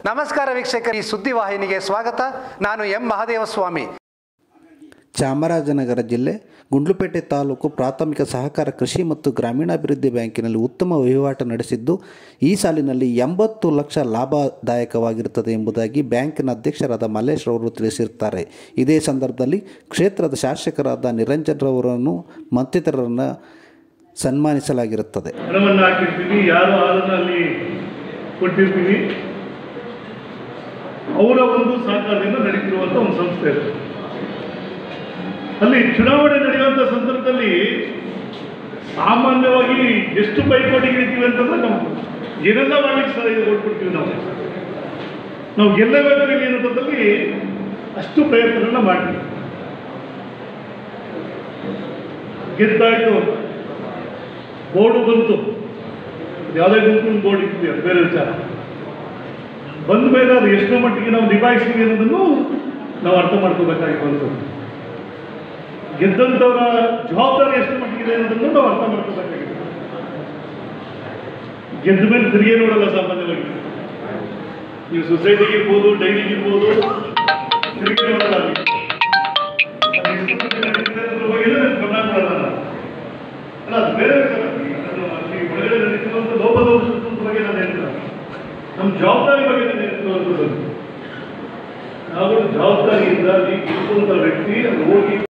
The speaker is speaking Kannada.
ನಮಸ್ಕಾರ ವೀಕ್ಷಕರು ಈ ಸುದ್ದಿವಾಹಿನಿಗೆ ಸ್ವಾಗತ ನಾನು ಎಂ ಮಹದೇವಸ್ವಾಮಿ ಚಾಮರಾಜನಗರ ಜಿಲ್ಲೆ ಗುಂಡ್ಲುಪೇಟೆ ತಾಲೂಕು ಪ್ರಾಥಮಿಕ ಸಹಕಾರ ಕೃಷಿ ಮತ್ತು ಗ್ರಾಮೀಣಾಭಿವೃದ್ಧಿ ಬ್ಯಾಂಕಿನಲ್ಲಿ ಉತ್ತಮ ವಹಿವಾಟು ನಡೆಸಿದ್ದು ಈ ಸಾಲಿನಲ್ಲಿ ಎಂಬತ್ತು ಲಕ್ಷ ಲಾಭದಾಯಕವಾಗಿರುತ್ತದೆ ಎಂಬುದಾಗಿ ಬ್ಯಾಂಕಿನ ಅಧ್ಯಕ್ಷರಾದ ಮಲ್ಲೇಶ್ ರವರು ತಿಳಿಸಿರ್ತಾರೆ ಇದೇ ಸಂದರ್ಭದಲ್ಲಿ ಕ್ಷೇತ್ರದ ಶಾಸಕರಾದ ನಿರಂಜನ್ರವರನ್ನು ಮತ್ತಿತರರನ್ನು ಸನ್ಮಾನಿಸಲಾಗಿರುತ್ತದೆ ಹಣವನ್ನು ಹಾಕಿರ್ತೀವಿ ಯಾರು ಹಾಲನ್ನು ಅಲ್ಲಿ ಕೊಟ್ಟಿರ್ತೀವಿ ಅವರ ಒಂದು ಸಹಕಾರದಿಂದ ನಡೀತಿರುವಂಥ ಒಂದು ಸಂಸ್ಥೆ ಅದು ಅಲ್ಲಿ ಚುನಾವಣೆ ನಡೆಯುವಂಥ ಸಂದರ್ಭದಲ್ಲಿ ಸಾಮಾನ್ಯವಾಗಿ ಎಷ್ಟು ಪೈಪೋಟಿ ಹಿಡಿತೀವಿ ಅಂತಂದ್ರೆ ನಾವು ಏನೆಲ್ಲ ಮಾಡ್ಲಿಕ್ಕೆ ಸರ್ ಇದು ಕೊಟ್ಬಿಡ್ತೀವಿ ನಾವು ನಾವು ಗೆಲ್ಲಬೇಕು ಇಲ್ಲಿ ಅನ್ನೋದ್ರಲ್ಲಿ ಅಷ್ಟು ಪ್ರಯತ್ನಗಳನ್ನ ಮಾಡ್ತೀವಿ ಗೆದ್ದಾಯ್ತು ಬೋರ್ಡು ಬಂತು ಯಾವುದೇ ಗುಂಪಿನ ಬೋರ್ಡ್ ಇರ್ತೀವಿ ಅದು ಬೇರೆ ವಿಚಾರ ಬಂದ ಮೇಲೆ ಅದು ಎಷ್ಟೋ ಮಟ್ಟಿಗೆ ನಾವು ನಿಭಾಯಿಸ್ತೀವಿ ಅನ್ನೋದನ್ನು ನಾವು ಅರ್ಥ ಮಾಡ್ಕೋಬೇಕಾಗಿ ಬಂತು ಗೆದ್ದಂಥವರ ಜವಾಬ್ದಾರಿ ಎಷ್ಟು ಮಟ್ಟಿಗಿದೆ ಅನ್ನೋದನ್ನು ನಾವು ಅರ್ಥ ಮಾಡ್ಕೋಬೇಕಾಗಿದೆ ಗೆದ್ದ ಮೇಲೆ ತಿರುಗಿ ನೋಡಲ್ಲ ಸಾಮಾನ್ಯವಾಗಿ ನೀವು ಸೊಸೈಟಿಗೆ ಇರ್ಬೋದು ಡೈರಿಗೆ ಇರ್ಬೋದು ತಿರುಗಿ ನೋಡಲ್ಲ ಅಲ್ಲಿ. ಅದು ಎಷ್ಟು ಮಟ್ಟಿಗೆ ನಡೀತಿದೆ ಅನ್ನೋದ್ರ ಬಗ್ಗೆ ನಾವು ಗಮನ ಕೊಡಲ್ಲ ನಾವು. ಅಲ್ಲ ಅದು ಬೇರೆ ವಿಚಾರ. ಅದನ್ನು ಅಲ್ಲಿ ಒಳಗಡೆ ನಡೀತಿರುವಂಥ ಲೋಪದೋಷದ ಬಗ್ಗೆ ನಾನು ಹೇಳ್ತಿಲ್ಲ ನಮ್ಮ ಜವಾಬ್ದಾರಿ ಬಗ್ಗೆ ನಾನು ಹೇಳ್ತಿರುವಂಥದ್ದು ನಾವು ಜವಾಬ್ದಾರಿಯಿಂದ ಅಲ್ಲಿ ಇರುವಂಥ ವ್ಯಕ್ತಿ ಅಲ್ಲಿ ಹೋಗಿ